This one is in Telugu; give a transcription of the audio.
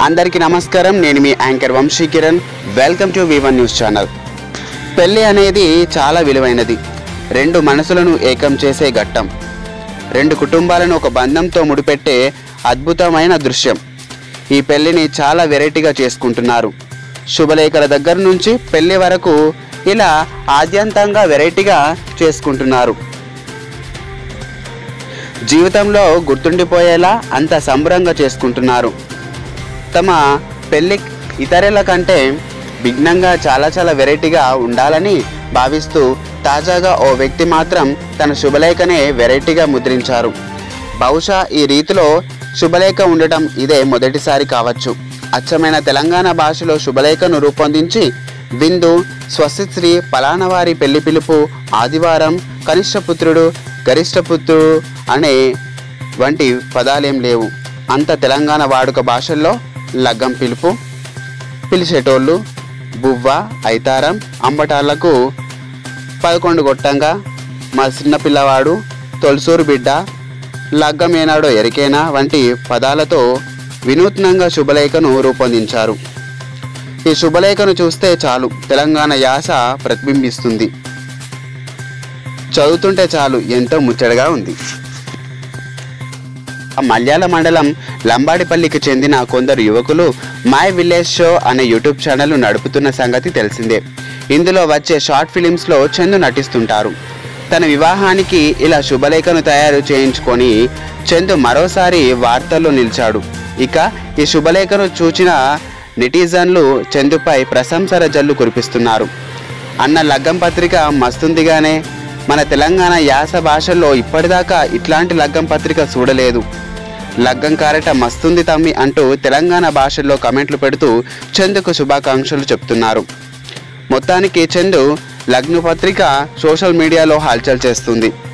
అందరికీ నమస్కారం నేను మీ anchor Vamshi Kiran welcome to one news channel పెళ్ళి అనేది చాలా విలువైనది రెండు మనసులను ఏకం చేసే ఘట్టం రెండు కుటుంబాలను ఒక బంధంతో ముడిపెట్టే అద్భుతమైన దృశ్యం ఈ పెళ్లిని చాలా వెరైటీగా చేసుకుంటున్నారు శుభలేఖల దగ్గర నుంచి పెళ్లి వరకు ఇలా ఆద్యంతంగా వెరైటీగా చేసుకుంటున్నారు జీవితంలో గుర్తుండిపోయేలా అంత సంబరంగా చేసుకుంటున్నారు తమ పెళ్లి ఇతరుల కంటే భిన్నంగా చాలా చాలా వెరైటీగా ఉండాలని భావిస్తూ తాజాగా ఓ వ్యక్తి మాత్రం తన శుభలేఖనే వెరైటీగా ముద్రించారు బహుశా ఈ రీతిలో శుభలేఖ ఉండటం ఇదే మొదటిసారి కావచ్చు అచ్చమైన తెలంగాణ భాషలో శుభలేఖను రూపొందించి విందు స్వస్తిశ్రీ పలానవారి పెళ్లి పిలుపు ఆదివారం కనిష్టపుత్రుడు గరిష్టపుత్రుడు అనే వంటి పదాలేం లేవు అంత తెలంగాణ వాడుక భాషల్లో లగ్గం పిలుపు పిలిచేటోళ్ళు బువ్వ ఐతారం అంబటాళ్లకు పదకొండు గొట్టంగా మా చిన్న పిల్లవాడు తొలసూరు బిడ్డ లగ్గం ఏనాడో ఎరికేనా వంటి పదాలతో వినూత్నంగా శుభలేఖను రూపొందించారు ఈ శుభలేఖను చూస్తే చాలు తెలంగాణ యాస ప్రతిబింబిస్తుంది చదువుతుంటే చాలు ఎంతో ముచ్చటగా ఉంది మల్యాల మండలం లంబాడిపల్లికి చెందిన కొందరు యువకులు మై విలేజ్ షో అనే యూట్యూబ్ ఛానల్ నడుపుతున్న సంగతి తెలిసిందే ఇందులో వచ్చే షార్ట్ ఫిలిమ్స్లో చందు నటిస్తుంటారు తన వివాహానికి ఇలా శుభలేఖను తయారు చేయించుకొని చందు మరోసారి వార్తల్లో నిలిచాడు ఇక ఈ శుభలేఖను చూచిన నెటిజన్లు చందుపై ప్రశంసల జల్లు కురిపిస్తున్నారు అన్న లగ్గం పత్రిక మస్తుందిగానే మన తెలంగాణ యాస భాషల్లో ఇప్పటిదాకా ఇట్లాంటి లగ్గం పత్రిక చూడలేదు లగ్గం కారట మస్తుంది తమ్మి అంటూ తెలంగాణ భాషల్లో కమెంట్లు పెడుతూ చందుకు శుభాకాంక్షలు చెప్తున్నారు మొత్తానికి చందు లగ్న పత్రిక సోషల్ మీడియాలో హల్చల్ చేస్తుంది